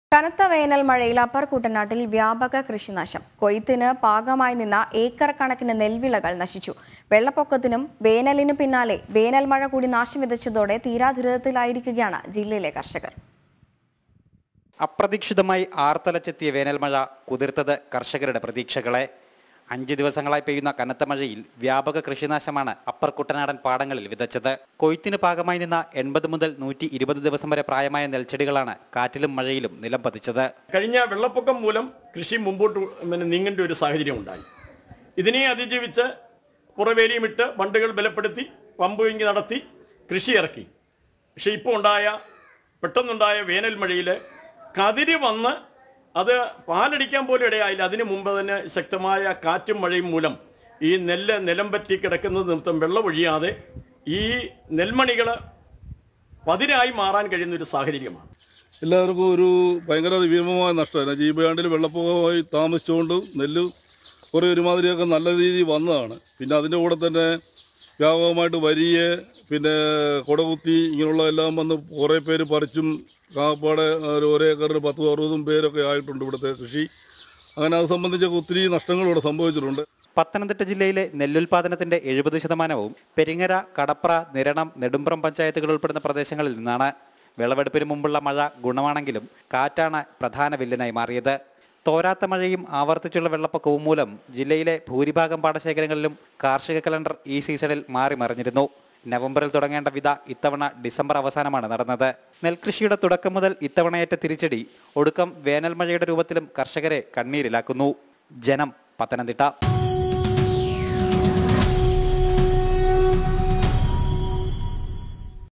കനത്ത വേനൽ മഴയിൽ അപ്പർ കുട്ടനാട്ടിൽ വ്യാപക കൃഷിനാശം കൊയ്ത്തിന് പാകമായി നിന്ന ഏക്കർ കണക്കിന് നെൽവിളകൾ നശിച്ചു വെള്ളപ്പൊക്കത്തിനും വേനലിനു പിന്നാലെ വേനൽ മഴ കൂടി നാശം വിതച്ചതോടെ തീരാദുരിതത്തിലായിരിക്കുകയാണ് ജില്ലയിലെ കർഷകർ അപ്രതീക്ഷിതമായി ആർത്തലച്ചെത്തിയ വേനൽമഴ കുതിർത്തത് കർഷകരുടെ പ്രതീക്ഷകളെ അഞ്ച് ദിവസങ്ങളായി പെയ്യുന്ന കനത്ത മഴയിൽ വ്യാപക കൃഷിനാശമാണ് അപ്പർ കുട്ടനാടൻ പാടങ്ങളിൽ വിതച്ചത് കൊയ്ത്തിന് പാകമായി നിന്ന എൺപത് മുതൽ നൂറ്റി ഇരുപത് ദിവസം വരെ പ്രായമായ നെൽച്ചെടികളാണ് കാറ്റിലും മഴയിലും നിലം പതിച്ചത് കഴിഞ്ഞ വെള്ളപ്പൊക്കം മൂലം കൃഷി മുമ്പോട്ട് പിന്നെ നീങ്ങേണ്ട ഒരു സാഹചര്യം ഉണ്ടായി ഇതിനെ അതിജീവിച്ച് പുറവേലിയുമിട്ട് ബണ്ടുകൾ ബലപ്പെടുത്തി പമ്പുവിങ്ങി നടത്തി കൃഷി ഇറക്കി പക്ഷെ ഇപ്പോൾ ഉണ്ടായ പെട്ടെന്നുണ്ടായ വേനൽ മഴയിൽ കതിര് വന്ന് അത് പാലടിക്കാൻ പോലും ഇടയായില്ല അതിനു മുമ്പ് തന്നെ ശക്തമായ കാറ്റും മഴയും മൂലം ഈ നെല്ല് നിലം പറ്റി കിടക്കുന്നത് നിമിത്തം വെള്ളം ഒഴിയാതെ ഈ നെൽമണികൾ പതിരായി മാറാൻ കഴിയുന്ന ഒരു സാഹചര്യമാണ് എല്ലാവർക്കും ഒരു ഭയങ്കര ഭീമമായ നഷ്ടമാണ് ജീബയാണ്ടിൽ വെള്ളപ്പൊക്കമായി താമസിച്ചുകൊണ്ട് നെല്ല് കുറേ ഒരുമാതിരിയൊക്കെ നല്ല രീതിയിൽ വന്നതാണ് പിന്നെ അതിൻ്റെ കൂടെ തന്നെ വ്യാപകമായിട്ട് വരിയ പിന്നെ കൊടകുത്തി ഇങ്ങനെയുള്ള എല്ലാം വന്ന് കുറേ പേര് പറിച്ചും കാപ്പാടെ ഒരു ഒരേ ഏക്കറിന് പത്തും അറുപതും പേരൊക്കെ ആയിട്ടുണ്ട് ഇവിടുത്തെ കൃഷി അങ്ങനെ അത് സംബന്ധിച്ചൊക്കെ ഒത്തിരി നഷ്ടങ്ങൾ ഇവിടെ സംഭവിച്ചിട്ടുണ്ട് പത്തനംതിട്ട ജില്ലയിലെ നെല്ലുൽപാദനത്തിന്റെ എഴുപത് ശതമാനവും പെരിങ്ങര കടപ്ര നിരണം നെടുമ്പ്രം പഞ്ചായത്തുകൾ ഉൾപ്പെടുന്ന പ്രദേശങ്ങളിൽ നിന്നാണ് വിളവെടുപ്പിന് മുമ്പുള്ള മഴ ഗുണമാണെങ്കിലും കാറ്റാണ് പ്രധാന വില്ലനായി മാറിയത് തോരാത്ത മഴയും ആവർത്തിച്ചുള്ള വെള്ളപ്പൊക്കവും മൂലം ജില്ലയിലെ ഭൂരിഭാഗം പാടശേഖരങ്ങളിലും കാർഷിക കലണ്ടർ ഈ സീസണിൽ മാറി മറിഞ്ഞിരുന്നു നവംബറിൽ തുടങ്ങേണ്ട വിത ഇത്തവണ ഡിസംബർ അവസാനമാണ് നടന്നത് നെൽകൃഷിയുടെ തുടക്കം മുതൽ ഇത്തവണയേറ്റ തിരിച്ചടി ഒടുക്കം വേനൽ മഴയുടെ രൂപത്തിലും കർഷകരെ കണ്ണീരിലാക്കുന്നു ജനം പത്തനംതിട്ട